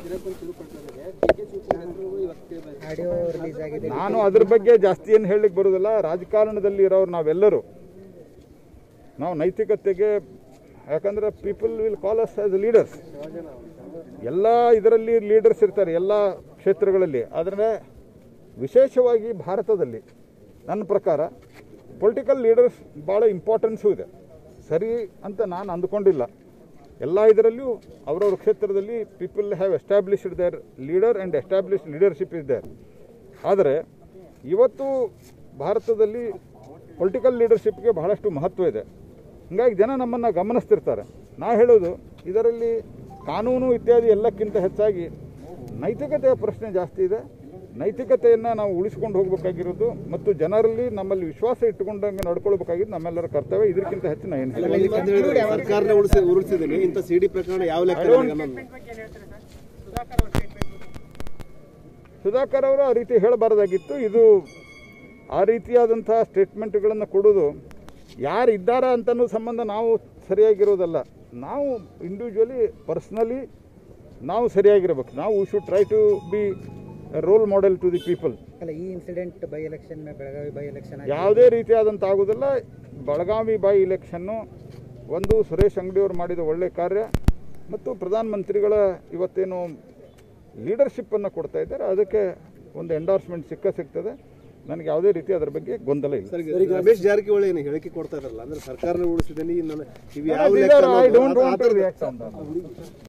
Audio release ಆಗಿದೆ ನಾನು ಅದ್ರ ಬಗ್ಗೆ ಜಾಸ್ತಿ ಏನು ಹೇಳಲಿಕ್ಕೆ ಬರೋದಿಲ್ಲ ರಾಜಕಾರಣದಲ್ಲಿ ಇರೋರು ನಾವೆಲ್ಲರೂ ನಾವು ನೈತಿಕತೆಗೆ ಯಾಕಂದ್ರೆ people will call us as leaders ಎಲ್ಲ ಇದರಲ್ಲಿ ಲೀಡರ್ಸ್ ಇರ್ತಾರೆ ಎಲ್ಲ ಕ್ಷೇತ್ರಗಳಲ್ಲಿ ಆದರೆ ವಿಶೇಷವಾಗಿ ಭಾರತದಲ್ಲಿ ನನ್ನ ಪ್ರಕಾರ ಪೊಲಿಟಿಕಲ್ ಲೀಡರ್ಸ್ ಭಾಳ ಇಂಪಾರ್ಟೆನ್ಸು ಇದೆ ಸರಿ ಅಂತ ನಾನು ಅಂದ್ಕೊಂಡಿಲ್ಲ ಎಲ್ಲ ಇದರಲ್ಲಿಯೂ ಅವರವ್ರ ಕ್ಷೇತ್ರದಲ್ಲಿ people have established their leader and established leadership is there ಆದರೆ ಇವತ್ತು ಭಾರತದಲ್ಲಿ ಪೊಲಿಟಿಕಲ್ ಲೀಡರ್ಶಿಪ್ಗೆ ಬಹಳಷ್ಟು ಮಹತ್ವ ಇದೆ ಹೀಗಾಗಿ ಜನ ನಮ್ಮನ್ನು ಗಮನಿಸ್ತಿರ್ತಾರೆ ನಾ ಹೇಳೋದು ಇದರಲ್ಲಿ ಕಾನೂನು ಇತ್ಯಾದಿ ಎಲ್ಲಕ್ಕಿಂತ ಹೆಚ್ಚಾಗಿ ನೈತಿಕತೆಯ ಪ್ರಶ್ನೆ ಜಾಸ್ತಿ ಇದೆ ನೈತಿಕತೆಯನ್ನು ನಾವು ಉಳಿಸ್ಕೊಂಡು ಹೋಗಬೇಕಾಗಿರೋದು ಮತ್ತು ಜನರಲ್ಲಿ ನಮ್ಮಲ್ಲಿ ವಿಶ್ವಾಸ ಇಟ್ಟುಕೊಂಡಂಗೆ ನಡ್ಕೊಳ್ಬೇಕಾಗಿದ್ದು ನಮ್ಮೆಲ್ಲರ ಕರ್ತವ್ಯ ಇದಕ್ಕಿಂತ ಹೆಚ್ಚಿನ ಏನು ಹೇಳಿ ಸರ್ಕಾರನೇ ಉಳಿಸಿ ಉರುಳಿಸಿದ್ದೀನಿ ಇಂಥ ಸಿಡಿ ಪ್ರಕರಣ ಯಾವ ಲೆಕ್ಕ ನನಗೆ ಸುಧಾಕರ್ ಅವರು ಆ ರೀತಿ ಹೇಳಬಾರ್ದಾಗಿತ್ತು ಇದು ಆ ರೀತಿಯಾದಂಥ ಸ್ಟೇಟ್ಮೆಂಟ್ಗಳನ್ನು ಕೊಡೋದು ಯಾರು ಇದ್ದಾರಾ ಅಂತನೂ ಸಂಬಂಧ ನಾವು ಸರಿಯಾಗಿರೋದಲ್ಲ ನಾವು ಇಂಡಿವಿಜುವಲಿ ಪರ್ಸ್ನಲಿ ನಾವು ಸರಿಯಾಗಿರ್ಬೇಕು ನಾವು should try to be role model to the people ಅಲ್ಲ ಈ incident by election Belagavi by election ಯಾವುದೇ ರೀತಿಯಾದಂಥ ಆಗೋದಿಲ್ಲ ಬೆಳಗಾವಿ ಬೈ ಇಲೆಕ್ಷನ್ನು ಒಂದು ಸುರೇಶ್ ಅಂಗಡಿಯವರು ಮಾಡಿದ ಒಳ್ಳೆ ಕಾರ್ಯ ಮತ್ತು ಪ್ರಧಾನಮಂತ್ರಿಗಳ ಇವತ್ತೇನು ಲೀಡರ್ಶಿಪ್ಪನ್ನು ಕೊಡ್ತಾ ಇದ್ದಾರೆ ಅದಕ್ಕೆ ಒಂದು ಎಂಡೋರ್ಸ್ಮೆಂಟ್ ಸಿಕ್ಕ ಸಿಗ್ತದೆ ನನಗೆ ಯಾವುದೇ ರೀತಿ ಅದರ ಬಗ್ಗೆ ಗೊಂದಲ ಇಲ್ಲ ಸರ್ ಈಗ ರಮೇಶ್ ಜಾರಕಿಹೊಳಿ ಏನು ಹೇಳಿಕೆ ಕೊಡ್ತಾ ಇದಾರಲ್ಲ ಅಂದ್ರೆ ಸರ್ಕಾರನೇ ಉಳಿಸಿದ್ದೀನಿ ನಾನು ಇವು ಯಾವ These ಲೆಕ್ಕ are- I don't ಅನ್ನೋದು want to ಆ ಥರದ- react on that.